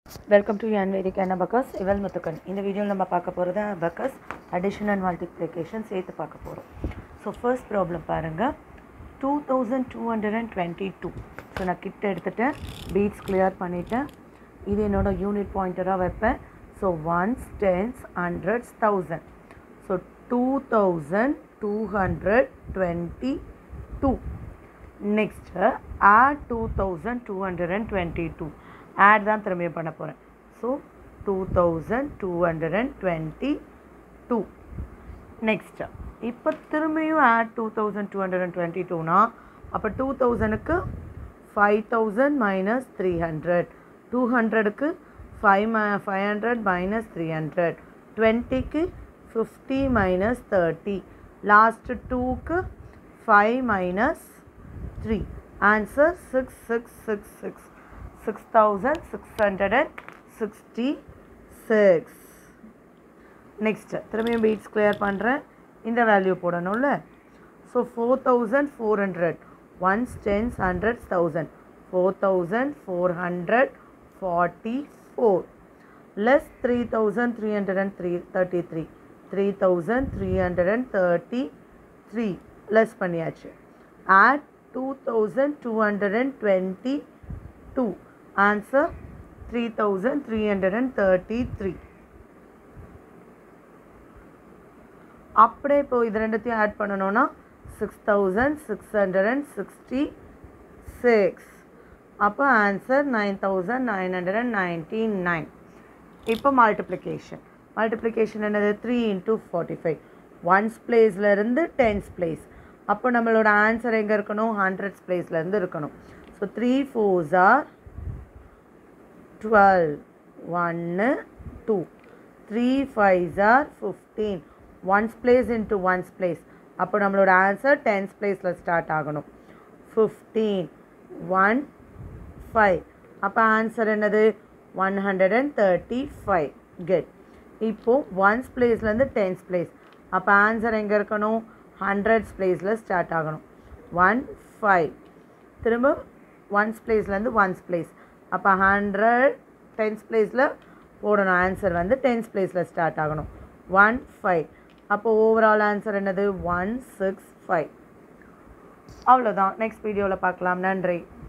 welcome to என் வேதிக் என்ன பக்கஸ் இவல் முத்துக்கன் இந்த வீடியோவில் நம்ம பார்க்க போகிறது பக்கஸ் அடிஷன் அண்ட் மல்டிப்ளிகேஷன் சேர்த்து பார்க்க போகிறோம் ஸோ ஃபர்ஸ்ட் ப்ராப்ளம் பாருங்கள் two thousand two hundred and twenty two so நான் கிட்ட எடுத்துட்டேன் பீட்ஸ் கிளியர் பண்ணிவிட்டேன் இது என்னோட யூனிட் பாயிண்டராக வைப்பேன் so ones tens hundreds thousand so two thousand two hundred twenty two next add two thousand two hundred and twenty two add தான் திரும்பியும் பண்ண போகிறேன் so two thousand two hundred and twenty two next இப்போ திரும்பியும் add two thousand two hundred and twenty டூனா அப்போ two தௌசண்ட்க்கு five thousand minus three hundred two ஹண்ட்ரடுக்கு ஃபைவ் ம five hundred minus three hundred டுவெண்ட்டிக்கு ஃபிஃப்டி மைனஸ் தேர்ட்டி லாஸ்ட்டு டூக்கு five minus three answer six six six six six thousand six hundred and sixty six next திரும்பியும் beads clear பண்ணுறேன் இந்த value போடணும்ல so four thousand four hundred ones tens hundreds thousand four thousand four hundred forty four less three thousand three hundred and three thirty three three thousand three hundred and thirty three less பண்ணியாச்சு add two thousand two hundred and twenty two answer three thousand three hundred and thirty three அப்படியே இப்போ இது ரெண்டுத்தையும் add பண்ணணும்னா six thousand six hundred and sixty six அப்போ answer nine thousand nine hundred and ninety nine இப்போ multiplication multiplication என்னது three into forty five ones பிளேஸ்லேருந்து tens place அப்போ நம்மளோட ஆன்சர் எங்கே இருக்கணும் ஹண்ட்ரட்ஸ் பிளேஸ்லேருந்து இருக்கணும் so three fours are twelve ஒன்று two three fives are fifteen ones place into ones place அப்போ நம்மளோட ஆன்சர் டென்ஸ் பிளேஸில் ஸ்டார்ட் ஆகணும் ஃபிஃப்டீன் ஒன் ஃபைவ் அப்போ ஆன்சர் என்னது one hundred and thirty five get இப்போது ஒன்ஸ் பிளேஸ்லேருந்து டென்ஸ் பிளேஸ் அப்போ ஆன்சர் எங்கே இருக்கணும் ஹண்ட்ரட்ஸ் பிளேஸில் ஸ்டார்ட் ஆகணும் ஒன் ஃபைவ் திரும்ப ஒன்ஸ் பிளேஸ்லேருந்து ஒன்ஸ் பிளேஸ் அப்போ ஹண்ட்ரட் டென்ஸ் பிளேஸில் போடணும் ஆன்சர் வந்து டென்ஸ் பிளேஸில் ஸ்டார்ட் ஆகணும் ஒன் ஃபைவ் அப்போ ஓவரால் ஆன்சர் என்னது ஒன் சிக்ஸ் ஃபைவ் அவ்வளோதான் நெக்ஸ்ட் வீடியோவில் பார்க்கலாம் நன்றி